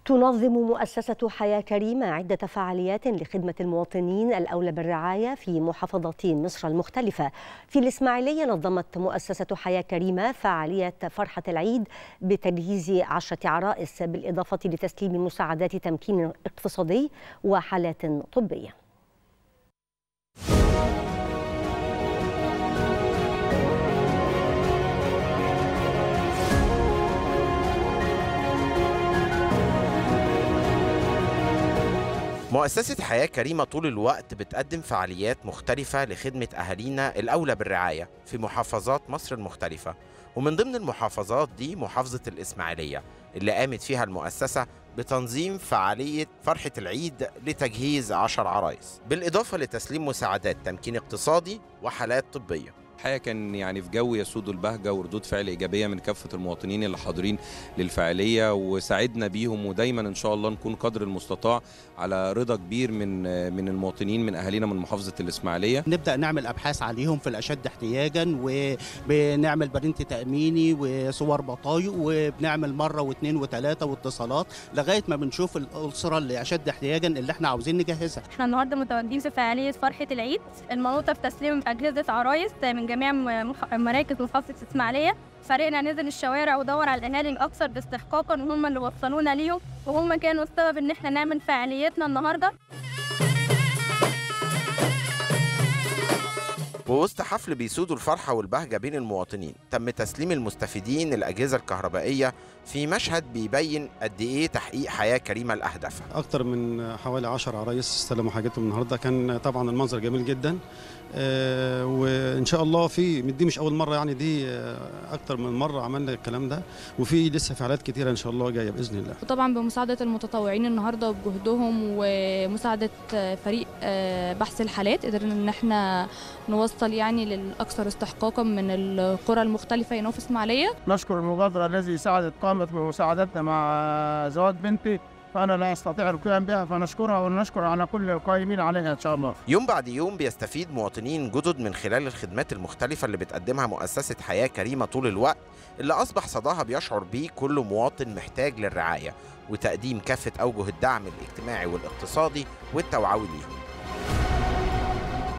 تنظم مؤسسة حياة كريمة عدة فعاليات لخدمة المواطنين الأولى بالرعاية في محافظات مصر المختلفة في الإسماعيلية نظمت مؤسسة حياة كريمة فعالية فرحة العيد بتجهيز عشرة عرائس بالإضافة لتسليم مساعدات تمكين اقتصادي وحالات طبية مؤسسة حياة كريمة طول الوقت بتقدم فعاليات مختلفة لخدمة أهالينا الأولى بالرعاية في محافظات مصر المختلفة ومن ضمن المحافظات دي محافظة الإسماعيلية اللي قامت فيها المؤسسة بتنظيم فعالية فرحة العيد لتجهيز عشر عرايس بالإضافة لتسليم مساعدات تمكين اقتصادي وحالات طبية الحقيقه كان يعني في جو يسود البهجه وردود فعل ايجابيه من كافه المواطنين اللي حاضرين للفعاليه وساعدنا بيهم ودايما ان شاء الله نكون قدر المستطاع على رضا كبير من من المواطنين من اهالينا من محافظه الاسماعيليه نبدا نعمل ابحاث عليهم في الاشد احتياجا وبنعمل برنت تاميني وصور بطايق وبنعمل مره واثنين وثلاثه واتصالات لغايه ما بنشوف الاسره اللي اشد احتياجا اللي احنا عاوزين نجهزها احنا النهارده متواجدين في فعاليه فرحه العيد المنوطه في تسليم اجهزه عرايس من جميع مراكز محافظه الاسماعيليه فريقنا نزل الشوارع ودور على الاهالي الاكثر استحقاقا وهم اللي وصلونا ليهم وهم كانوا السبب ان احنا نعمل فعاليتنا النهارده ووسط حفل بيسود الفرحة والبهجة بين المواطنين تم تسليم المستفيدين الأجهزة الكهربائية في مشهد بيبين قد إيه تحقيق حياة كريمة لأهدافها أكتر من حوالي 10 عرايس استلموا حاجتهم النهاردة كان طبعا المنظر جميل جدا آه وإن شاء الله في دي مش أول مرة يعني دي آه أكتر من مرة عملنا الكلام ده وفي لسه فعاليات كتيرة إن شاء الله جاية بإذن الله وطبعا بمساعدة المتطوعين النهاردة وبجهدهم ومساعدة فريق آه بحث الحالات قدرنا إن احنا نوصل يعني للأكثر استحقاقا من القرى المختلفة هنا في إسماعيلية نشكر المبادرة التي ساعدت قامت بمساعدتنا مع زواج بنتي فأنا لا أستطيع القيام بها فنشكرها ونشكر على كل القائمين عليها إن شاء الله يوم بعد يوم بيستفيد مواطنين جدد من خلال الخدمات المختلفة اللي بتقدمها مؤسسة حياة كريمة طول الوقت اللي أصبح صداها بيشعر بيه كل مواطن محتاج للرعاية وتقديم كافة أوجه الدعم الاجتماعي والاقتصادي والتوعوي ليهم